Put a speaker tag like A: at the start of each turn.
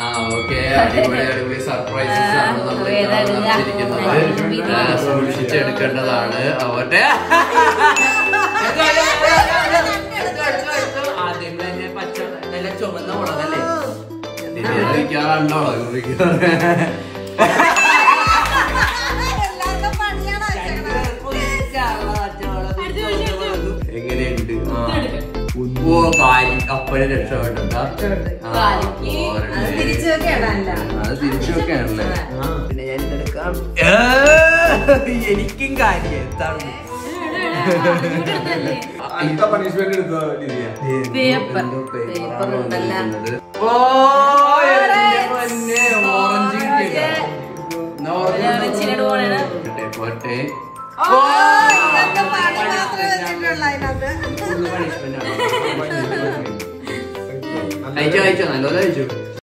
A: ആ ഓക്കെ അടിപൊളി അടിപൊളി സർപ്രൈസസ് ആണ് നമ്മൾ
B: ഏതാണ് ഇത്?
A: നടത്തിയിരിക്കുന്നത്
B: ഇത്
A: ആ, സൂക്ഷിച്ചെടുക്കേണ്ടതാണ് അവരുടെ ആദ്യം തന്നെ പച്ച നല്ല ചുമന്ന മുളകല്ലേ ഇതിരിക്കാറുണ്ടോ
C: എല്ലാവർക്കും പണിയാണ്
A: എങ്ങനെയുണ്ട് ആ. ഓ കാര്യം അപ്പോഴും രക്ഷപ്പെട്ട
B: കാലിക്ക്
C: അത് തിരിച്ചു വെക്കേണ്ടല്ല
A: അത് തിരിച്ചു വെക്കാണല്ലേ പിന്നെ ഞാൻ ഇതെടുക്കാം എനിക്കും കാര്യം എന്താണ്
D: അടുത്ത പണിഷ്മെന്റ് എടുത്തോ ലിതിയ
B: പേപ്പർ
A: എന്തോ paper
B: പേപ്പർ
A: ആണ്
B: ഉണ്ടല്ലോ
A: വന്നിരിക്കുന്നത്. ഓ എന്റെ പൊന്നേ, ഓറഞ്ച് കിട്ടിയില്ല. എന്നാ ഓറഞ്ച്
B: ഓറഞ്ചിനോട് പോണേണ്.
A: പോട്ടെ, പോട്ടെ.
C: ഓ ഇതൊക്കെ പണി മാത്രമേ വെച്ചിട്ടുള്ളൂ അതിനകത്ത്
A: Full punishment ആണ്. അയച്ചോ അയച്ചോ നല്ലപോലെ അയച്ചു